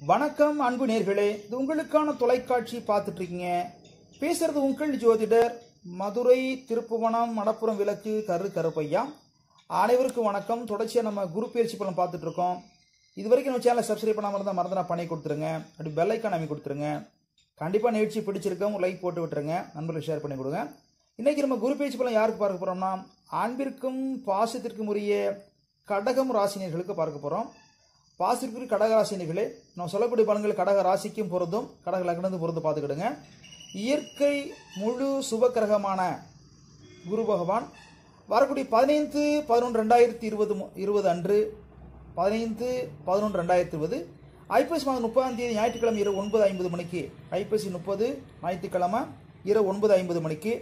வணக்கம் அன்பு நேர்களே இது உங்களுக்கான தொலைக்காட்சி பார்த்துட்டு இருக்கீங்க பேசுறது உங்கள் ஜோதிடர் மதுரை திருப்புவனம் மடப்புறம் விளக்கு கரு கருப்பையா அனைவருக்கும் வணக்கம் தொடர்ச்சியாக நம்ம குரு பயிற்சி பலன் பார்த்துட்டு இருக்கோம் இது வரைக்கும் நம்ம சேனலை சப்ஸ்கிரைப் பண்ணாமல் இருந்தால் மறந்துடா பண்ணி கொடுத்துருங்க அப்படி பெல் ஐக்கான் அமைக்க கொடுத்துருங்க கண்டிப்பாக நிகழ்ச்சி பிடிச்சிருக்கவங்க லைக் போட்டு விட்டுருங்க நண்பர்களுக்கு ஷேர் பண்ணி கொடுங்க இன்னைக்கு நம்ம குரு பயிற்சி பலன் யாருக்கு பார்க்க போறோம்னா அன்பிற்கும் பாசத்திற்கும் உரிய கடகம் ராசினியர்களுக்கு பார்க்க போறோம் பாசிற்கு கடக ராசினிகளே நம்ம சொல்லக்கூடிய பலன்கள் கடக ராசிக்கும் பொருந்தும் கடக லக்னத்துக்கும் பொருந்து பார்த்துக்கிடுங்க இயற்கை முழு சுபக்கிரகமான குரு பகவான் வரக்கூடிய பதினைந்து பதினொன்று ரெண்டாயிரத்தி இருபது மு- இருபது அன்று பதினைந்து பதினொன்று ரெண்டாயிரத்தி இருபது ஐப்பசி மாதம் முப்பதாம் தேதி ஞாயிற்றுக்கிழமை இரவு ஒன்பது ஐம்பது மணிக்கு ஐப்பசி முப்பது ஞாயிற்றுக்கிழமை இரவு ஒன்பது ஐம்பது மணிக்கு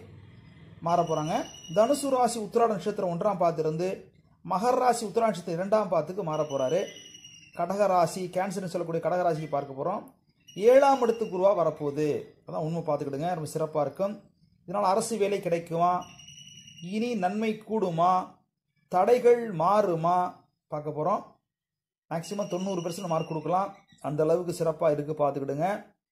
மாற போகிறாங்க தனுசு ராசி உத்திராட நட்சத்திரம் ஒன்றாம் பாத்திருந்து மகர ராசி உத்திராட நட்சத்திரம் இரண்டாம் பாத்துக்கு மாற போகிறாரு கடக ராசி கேன்சர்னு சொல்லக்கூடிய கடக ராசிக்கு பார்க்க போகிறோம் ஏழாம் இடத்து குருவா வரப்போகுது அதான் உண்மை பார்த்துக்கிடுங்க ரொம்ப சிறப்பாக இருக்கும் இதனால் அரசு வேலை கிடைக்குமா இனி நன்மை கூடுமா தடைகள் மாறுமா பார்க்க போகிறோம் மேக்ஸிமம் தொண்ணூறு பெர்சன்ட் மார்க் கொடுக்கலாம் அந்த அளவுக்கு சிறப்பாக இருக்குது பார்த்துக்கிடுங்க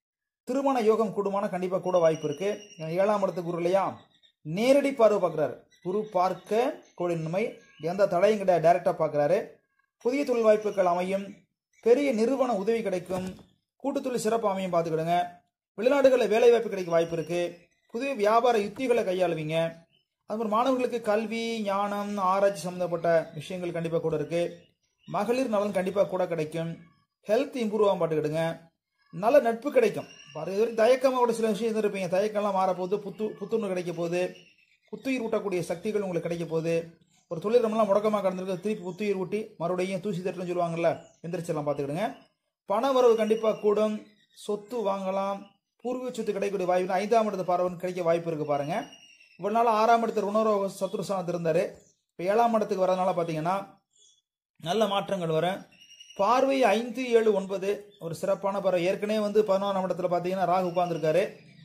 திருமண யோகம் கூடுமான கண்டிப்பாக கூட வாய்ப்பு இருக்கு ஏன்னா ஏழாம் இடத்து குரு இல்லையா நேரடி பார்வை பார்க்குறாரு குரு பார்க்க கோடின்மை எந்த தடையும் கிடையாது டைரெக்டாக பார்க்குறாரு புதிய தொழில் வாய்ப்புகள் அமையும் பெரிய நிறுவன உதவி கிடைக்கும் கூட்டுத்தொழில் சிறப்பு அமையும் பார்த்துக்கிடுங்க வெளிநாடுகளில் வேலை வாய்ப்பு கிடைக்க வாய்ப்பு இருக்கு புதிய வியாபார யுத்திகளை கையாளுவீங்க அது மாதிரி மாணவர்களுக்கு கல்வி ஞானம் ஆராய்ச்சி சம்மந்தப்பட்ட விஷயங்கள் கண்டிப்பாக கூட இருக்கு மகளிர் நலன் கண்டிப்பாக கூட கிடைக்கும் ஹெல்த் இம்ப்ரூவ் ஆகும் பார்த்துக்கிடுங்க நல்ல நட்பு கிடைக்கும் பாரு இது வரைக்கும் தயக்கமாக கூட சில விஷயம் இருந்திருப்பீங்க தயக்கம்லாம் மாறப்போகுது புத்து புத்துணர்வு கிடைக்க போகுது புத்துயிர் ஊட்டக்கூடிய சக்திகள் உங்களுக்கு கிடைக்க போகுது ஒரு தொழில் நம்மளாம் முடக்கமாக கடந்திருக்கு திருப்பி புத்துயிர் ஊட்டி மறுபடியும் தூசி தட்டுன்னு சொல்லுவாங்கல்ல எந்திரிச்செல்லாம் பார்த்துக்கிடுங்க பண வரவு கண்டிப்பாக கூடும் சொத்து வாங்கலாம் பூர்வீக சொத்து கிடைக்கக்கூடிய வாய்ப்பு ஐந்தாம் இடத்து பார்வன் கிடைக்க வாய்ப்பு இருக்கு பாருங்க இவ்வளவு நாள் ஆறாம் இடத்து உணர்வு சத்ருசானத்து இருந்தாரு இப்போ ஏழாம் இடத்துக்கு வரதுனால பார்த்தீங்கன்னா நல்ல மாற்றங்கள் வரும் பார்வை ஐந்து ஏழு ஒன்பது ஒரு சிறப்பான பார்வை ஏற்கனவே வந்து பதினோராம் இடத்துல பார்த்தீங்கன்னா ராகு உட்கார்ந்திருக்காரு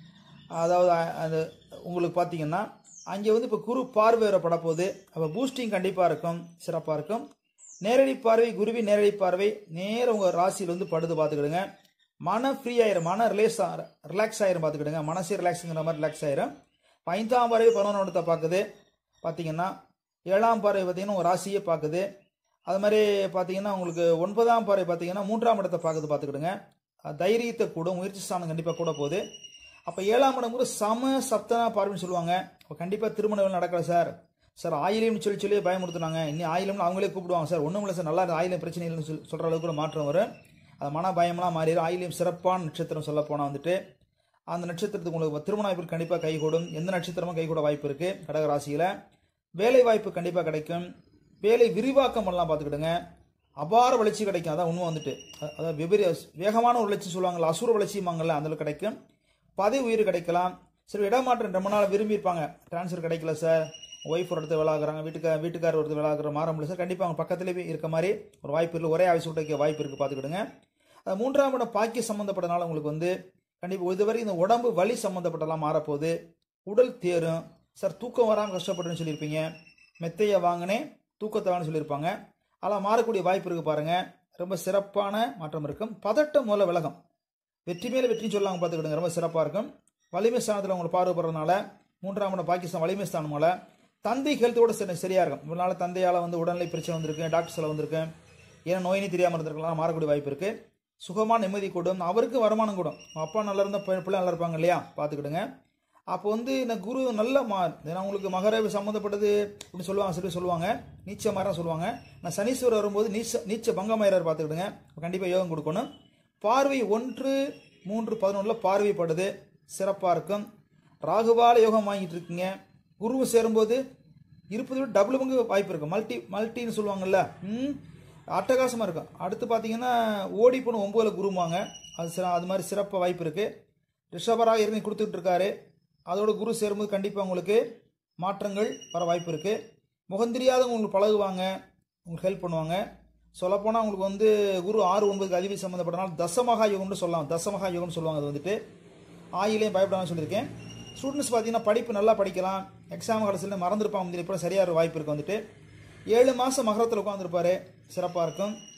அதாவது அ- அது உங்களுக்கு பார்த்தீங்கன்னா அங்கே வந்து இப்போ குரு பார்வை வர படப்போகுது அப்போ பூஸ்டிங் கண்டிப்பாக இருக்கும் சிறப்பாக இருக்கும் நேரடி பார்வை குருவி நேரடி பார்வை நேர உங்கள் ராசியில் வந்து படுது பார்த்துக்கிடுங்க மன ஃப்ரீ ஆயிரும் மன ரிலேஸ் ரிலாக்ஸ் ஆயிரும் பார்த்துக்கிடுங்க மனசே ரிலாக்ஸுங்கிற மாதிரி ரிலாக்ஸ் ஆயிரும் இப்ப ஐந்தாம் பார்வை பதினொன்று இடத்தை பார்க்குது பார்த்தீங்கன்னா ஏழாம் பார்வை பார்த்தீங்கன்னா உங்கள் ராசியே பார்க்குது அது மாதிரி பார்த்தீங்கன்னா உங்களுக்கு ஒன்பதாம் பார்வை பார்த்தீங்கன்னா மூன்றாம் இடத்தை பார்க்குது பார்த்துக்கிடுங்க அஹ் தைரியத்தை கூட முயற்சி ஸ்தானம் கண்டிப்பாக கூட போகுது அப்போ ஏழாம் இடம் கூட சம சப்தனா பார்வைன்னு சொல்லுவாங்க அப்போ கண்டிப்பாக திருமணம் நடக்கல சார் சார் ஆயிலம்னு சொல்லி சொல்லி பயமுறுத்துனாங்க இன்னும் ஆயிலம்னு அவங்களே கூப்பிடுவாங்க சார் ஒன்றும் இல்லை சார் நல்லா இருக்கு, ஆயிலம் பிரச்சனை இல்லைன்னு சொல்லி சொல்கிற அளவுக்கு கூட மாற்றம் வரும் அது மன பயம்லாம் மாறிடும் ஆயிலியம் சிறப்பான நட்சத்திரம் சொல்ல போனால் வந்துட்டு அந்த நட்சத்திரத்துக்கு உங்களுக்கு திருமண வாய்ப்பு கண்டிப்பாக கைகூடும் எந்த நட்சத்திரமும் கைகூட வாய்ப்பு இருக்கு கடக ராசியில் வேலை வாய்ப்பு கண்டிப்பாக கிடைக்கும் வேலை விரிவாக்கம் பண்ணலாம் பார்த்துக்கிடுங்க அபார வளர்ச்சி கிடைக்கும் அதான் உண்மை வந்துட்டு அ- அதாவது வெவ்வேறு வேகமான ஒரு வளர்ச்சி சொல்லுவாங்கல்ல அசுர வளர்ச்சிமாங்கல்ல அந்த அளவுக்கு கிடைக்கும் பதவி உயிர் கிடைக்கலாம் சரி இடமாற்றம் ரொம்ப நாள் விரும்பியிருப்பாங்க ட்ரான்ஸ்ஃபர் கிடைக்கல சார் ஒய்ஃப் ஒரு இடத்துல விளாக்குறாங்க வீட்டுக்கார வீட்டுக்காரர் ஒருத்தர் விளாக்குற மாற முடியல சார் கண்டிப்பாக அவங்க பக்கத்துலேயே இருக்க மாதிரி ஒரு வாய்ப்பு இல்லை ஒரே ஆயுசு கிடைக்க வாய்ப்பு இருக்குது பார்த்துக்கிடுங்க அது மூன்றாம் இடம் பாக்கிய சம்மந்தப்பட்டனால உங்களுக்கு வந்து கண்டிப்பாக இதுவரை இந்த உடம்பு வலி சம்மந்தப்பட்டலாம் மாறப்போகுது உடல் தேரும் சார் தூக்கம் வராமல் கஷ்டப்படுன்னு சொல்லியிருப்பீங்க மெத்தையை வாங்கினேன் தூக்கத்தை வாங்கன்னு சொல்லியிருப்பாங்க அதெல்லாம் மாறக்கூடிய வாய்ப்பு இருக்குது பாருங்க ரொம்ப சிறப்பான மாற்றம் இருக்கும் பதட்டம் மூல விலகம் வெற்றி மேல வெற்றின்னு சொல்லாங்க பார்த்துக்கிடுங்க ரொம்ப சிறப்பாக இருக்கும் வலிமை ஸ்தானத்தில் உங்களை பார்வைப்படுறதுனால மூன்றாம் இடம் பாகிஸ்தான் வலிமை ஸ்தானம் போல தந்தை ஹெல்த்தோட சரி சரியாக இருக்கும் ஒரு நாள் தந்தையால் வந்து உடல்நிலை பிரச்சனை வந்திருக்கு டாக்டர்ஸில் வந்திருக்கு ஏன்னா நோயினே தெரியாமல் இருந்திருக்கலாம் மாறக்கூடிய வாய்ப்பு இருக்கு சுகமான நிம்மதி கூடும் அவருக்கு வருமானம் கூடும் அப்பா நல்லா இருந்தால் பிள்ளை நல்லா இருப்பாங்க இல்லையா பார்த்துக்கிடுங்க அப்போ வந்து இந்த குரு நல்ல மா ஏன்னா உங்களுக்கு மகரவி சம்மந்தப்பட்டது இப்படி சொல்லுவாங்க சொல்லி சொல்லுவாங்க நீச்ச மரம் சொல்லுவாங்க நான் சனீஸ்வரர் வரும்போது நீச்ச நீச்ச பங்கமாயிரார் பார்த்துக்கிடுங்க கண்டிப்பாக யோகம் கொடுக்கணும் பார்வை ஒன்று மூன்று பதினொன்றில் பார்வைப்படுது சிறப்பாக இருக்கும் ராகுவால யோகம் வாங்கிட்டு இருக்கீங்க குருவும் சேரும்போது இருப்பதை விட டபுள் பங்கு வாய்ப்பு இருக்கும் மல்டி மல்டின்னு சொல்லுவாங்கல்ல ம் அட்டகாசமாக இருக்கும் அடுத்து பார்த்தீங்கன்னா ஓடி போன ஒம்பதுல குருவாங்க அது சிற- அது மாதிரி சிறப்பாக வாய்ப்பு இருக்குது ரிஷபராக இருந்து கொடுத்துட்டு இருக்காரு அதோட குரு சேரும்போது கண்டிப்பாக உங்களுக்கு மாற்றங்கள் வர வாய்ப்பு இருக்குது முகம் தெரியாதவங்க உங்களுக்கு பழகுவாங்க உங்களுக்கு ஹெல்ப் பண்ணுவாங்க சொல்லப்போனால் உங்களுக்கு வந்து குரு ஆறு ஒன்பதுக்கு அதிபதி சம்மந்தப்பட்டனால தசமகா யோகம்னு சொல்லலாம் தசமகா யோகம்னு சொல்லுவாங்க அது வந்துட்டு ஆயிலையும் பயப்படாமல் சொல்லியிருக்கேன் ஸ்டூடெண்ட்ஸ் பார்த்தீங்கன்னா படிப்பு நல்லா படிக்கலாம் எக்ஸாம் கடைசியில் மறந்துருப்பாங்க முந்திரி இப்போ சரியாக ஒரு வாய்ப்பு இருக்குது வந்துட்டு ஏழு மாதம் மகரத்தில் உட்காந்துருப்பாரு சிறப்பாக இருக்கும்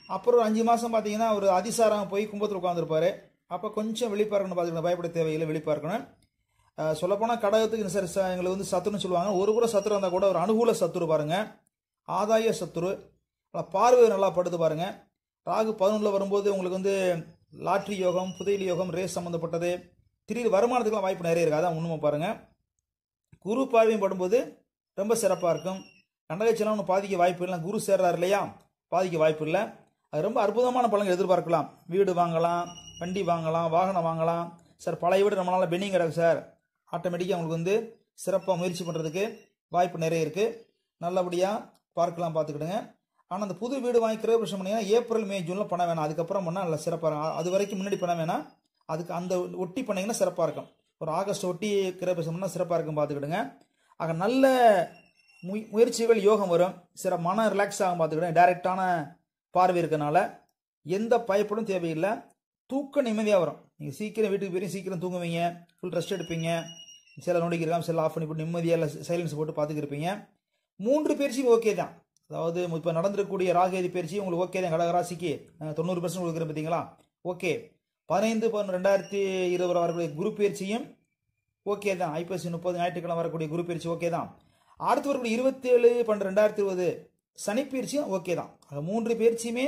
அப்புறம் ஒரு அஞ்சு மாதம் பார்த்தீங்கன்னா ஒரு அதிசாரம் போய் கும்பத்தில் உட்காந்துருப்பாரு அப்போ கொஞ்சம் விழிப்பாக இருக்கணும் பார்த்துக்கணும் பயப்பட தேவையில்லை விழிப்பாக இருக்கணும் அஹ் சொல்லப்போனால் கடகத்துக்கு சார் ச- எங்களுக்கு வந்து சத்துருன்னு சொல்லுவாங்க ஒரு கூட சத்துரு இருந்தால் கூட ஒரு அனுகூல சத்துரு பாருங்க ஆதாய சத்துரு நல்லா பார்வை நல்லா படுத்து பாருங்க ராகு பதினொன்றில் வரும்போது உங்களுக்கு வந்து லாட்ரி யோகம் புதையல் யோகம் ரேஸ் சம்மந்தப்பட்டது திடீர் வருமானத்துக்குலாம் வாய்ப்பு நிறைய இருக்குது அதான் உண்மை பாருங்க குரு பார்வையும் படும்போது ரொம்ப சிறப்பாக இருக்கும் கண்டகச்சலம் ஒன்று பாதிக்க வாய்ப்பு இல்லை குரு சேர்றாரு இல்லையா பாதிக்க வாய்ப்பு இல்லை அது ரொம்ப அற்புதமான பலன்கள் எதிர்பார்க்கலாம் வீடு வாங்கலாம் வண்டி வாங்கலாம் வாகனம் வாங்கலாம் சார் பழைய வீடு ரொம்ப நாளாக பெண்டிங் கிடக்கு சார் ஆட்டோமேட்டிக்காக உங்களுக்கு வந்து சிறப்பாக முயற்சி பண்ணுறதுக்கு வாய்ப்பு நிறைய இருக்குது நல்லபடியாக பார்க்கலாம் பார்த்துக்கிடுங்க ஆனால் அந்த புது வீடு வாங்கி கிரகபிரஷம் பண்ணிங்கன்னா ஏப்ரல் மே ஜூனில் பண்ண வேணாம் அதுக்கப்புறம் பண்ணால் நல்லா சிறப்பாக இருக்கும் அது வரைக்கும் முன்னாடி பண்ண வேணாம் அதுக்கு அந்த ஒட்டி பண்ணீங்கன்னா சிறப்பாக இருக்கும் ஒரு ஆகஸ்ட் ஒட்டி கிரகபிரஷம் பண்ணால் சிறப்பாக இருக்கும் பார்த்துக்கிடுங்க ஆக நல்ல முய முயற்சிகள் யோகம் வரும் சில மன ரிலாக்ஸ் ஆகும் பார்த்துக்கிடுங்க டைரெக்டான பார்வை இருக்கனால எந்த பயப்படும் தேவையில்லை தூக்கம் நிம்மதியாக வரும் நீங்கள் சீக்கிரம் வீட்டுக்கு போய் சீக்கிரம் தூங்குவீங்க ஃபுல் ரெஸ்ட் எடுப்பீங்க சில நோடிக்கு இருக்காம சில ஆஃப் பண்ணி போட்டு நிம்மதியாக இல்லை சைலன்ஸ் போட்டு பார்த்துக்கிருப்பீங்க மூன்று பயிற்சியும் ஓகே தான் அதாவது இப்போ நடந்திருக்கக்கூடிய ராகேதி பயிற்சி உங்களுக்கு ஓகே தான் கடகராசிக்கு அஹ், தொண்ணூறு பர்சன்ட் கொடுக்குறேன் பார்த்தீங்களா ஓகே பதினைந்து பதினொன்று ரெண்டாயிரத்தி இருபது வரக்கூடிய குரு பயிற்சியும் ஓகே தான் ஐப்பசி முப்பது ஞாயிற்றுக்கிழமை வரக்கூடிய குரு பயிற்சி ஓகே தான் அடுத்து வரக்கூடிய இருபத்தேழு பன்னெண்டு ரெண்டாயிரத்தி இருபது சனி பயிற்சியும் ஓகே தான் ஆக மூன்று பயிற்சியுமே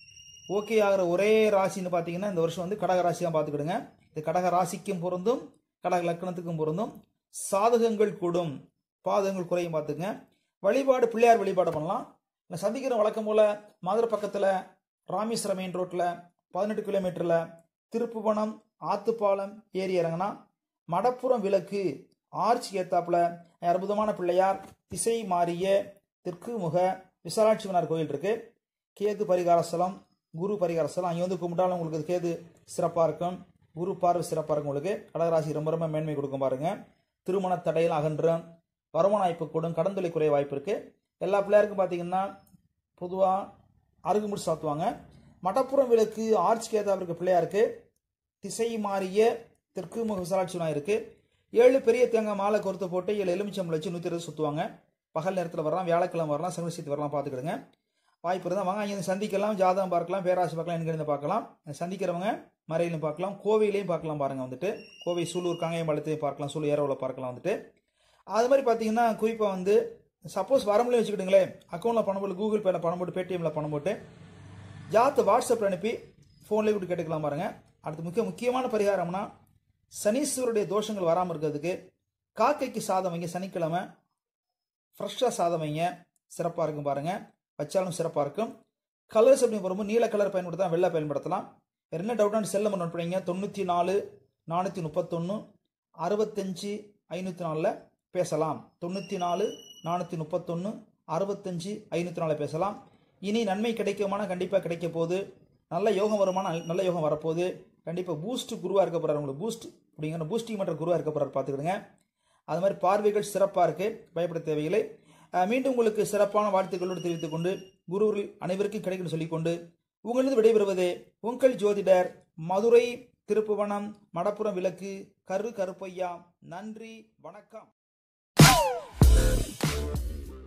ஓகே ஆகிற ஒரே ராசின்னு பார்த்தீங்கன்னா இந்த வருஷம் வந்து கடக ராசி தான் பார்த்துக்கிடுங்க இது கடக ராசிக்கும் பொருந்தும் கடக லக்கணத்துக்கும் பொருந்தும் சாதகங்கள் கூடும் பாதகங்கள் குறையும் பார்த்துங்க வழிபாடு பிள்ளையார் வழிபாடு பண்ணலாம் நான் சந்திக்கிற வழக்கம் போல் மதுரை பக்கத்தில் ராமேஸ்வரம் மெயின் ரோட்டில் பதினெட்டு கிலோமீட்டரில் திருப்புவனம் ஆத்துப்பாலம் ஏறி இறங்கினா மடப்புறம் விளக்கு ஆர்ச் ஏத்தாப்புல அற்புதமான பிள்ளையார் திசை மாறிய தெற்கு முக விசாலாட்சிவனார் கோயில் இருக்கு கேது பரிகாரஸ்தலம் குரு பரிகாரஸ்தலம் அங்கே வந்து கும்பிட்டாலும் உங்களுக்கு கேது சிறப்பாக இருக்கும் குரு பார்வை சிறப்பாக இருக்கும் உங்களுக்கு கடகராசி ரொம்ப ரொம்ப மேன்மை கொடுக்கும் பாருங்க திருமண தடையில் அகன்றும் வருமான வாய்ப்பு கூடும் கடன் தொலை குறைய வாய்ப்பு இருக்கு எல்லா பிள்ளையாருக்கும் பார்த்தீங்கன்னா பொதுவாக அருகுமுடி சாத்துவாங்க மடப்புறம் விளக்கு ஆர்ச் கேதாவில் இருக்க பிள்ளையாருக்கு திசை மாறிய தெற்கு முக விசாலாட்சி இருக்கு ஏழு பெரிய தேங்காய் மாலை கொறுத்து போட்டு ஏழு எலுமிச்சம்பளம் வச்சு நூற்றி இருபது சுற்றுவாங்க பகல் நேரத்தில் வரலாம் வியாழக்கிழமை வரலாம் சனிசீத்து வரலாம் பார்த்துக்கிடுங்க வாய்ப்பு இருந்தால் வாங்க இங்கே சந்திக்கலாம் ஜாதகம் பார்க்கலாம் பேராசி பார்க்கலாம் என்கிட்ட பார்க்கலாம் சந்திக்கிறவங்க மறையிலும் பார்க்கலாம் கோவையிலையும் பார்க்கலாம் பாருங்க வந்துட்டு கோவை சூலூர் காங்கேயம்பாளையத்தையும் பார்க்கலாம் சூலூர் ஏரோவில் பார்க்கலாம் வந்துட்டு அது மாதிரி பார்த்தீங்கன்னா குறிப்பாக வந்து சப்போஸ் வரமுலையும் வச்சுக்கிட்டுங்களேன் அக்கௌண்ட்டில் பணம் போட்டு கூகுள் பேல பணம் போட்டு பேடிஎம்ல பணம் போட்டு ஜாத்தை வாட்ஸ்அப்பில் அனுப்பி ஃபோன்லேயே கூட கேட்டுக்கலாம் பாருங்க அடுத்து முக்கிய முக்கியமான பரிகாரம்னா சனீஸ்வருடைய தோஷங்கள் வராமல் இருக்கிறதுக்கு காக்கைக்கு சாதம் வைங்க சனிக்கிழமை ஃப்ரெஷ்ஷாக சாதம் வைங்க சிறப்பாக இருக்கும் பாருங்க வச்சாலும் சிறப்பாக இருக்கும் கலர்ஸ் அப்படின்னு வரும்போது நீல கலர் பயன்படுத்தலாம் வெள்ளை பயன்படுத்தலாம் வேறு என்ன டவுட்டான செல்ல நோட் பண்ணிங்க தொண்ணூற்றி நாலு நானூற்றி முப்பத்தொன்று அறுபத்தஞ்சு ஐநூற்றி நாலில் பேசலாம் தொண்ணூற்றி நாலு நானூற்றி முப்பத்தொன்று அறுபத்தஞ்சு ஐநூற்றி நாலில் பேசலாம் இனி நன்மை கிடைக்குமானா கண்டிப்பாக கிடைக்க போகுது நல்ல யோகம் வருமானா நல்ல யோகம் வரப்போகுது கண்டிப்பாக பூஸ்ட் குருவாக இருக்க போகிறார் உங்களுக்கு பூஸ்ட் அப்படிங்கிற பூஸ்டிங் மற்ற குருவாக இருக்க போகிறார் பார்த்துக்கிடுங்க அது மாதிரி பார்வைகள் சிறப்பாக இருக்குது பயப்பட தேவையில்லை அஹ் மீண்டும் உங்களுக்கு சிறப்பான வாழ்த்துக்களோடு தெரிவித்துக் கொண்டு குருவில் அனைவருக்கும் கிடைக்கும் சொல்லிக்கொண்டு உங்களது விடைபெறுவது உங்கள் ஜோதிடர் மதுரை திருப்புவனம் மடப்புறம் விளக்கு கரு கருப்பையா நன்றி வணக்கம்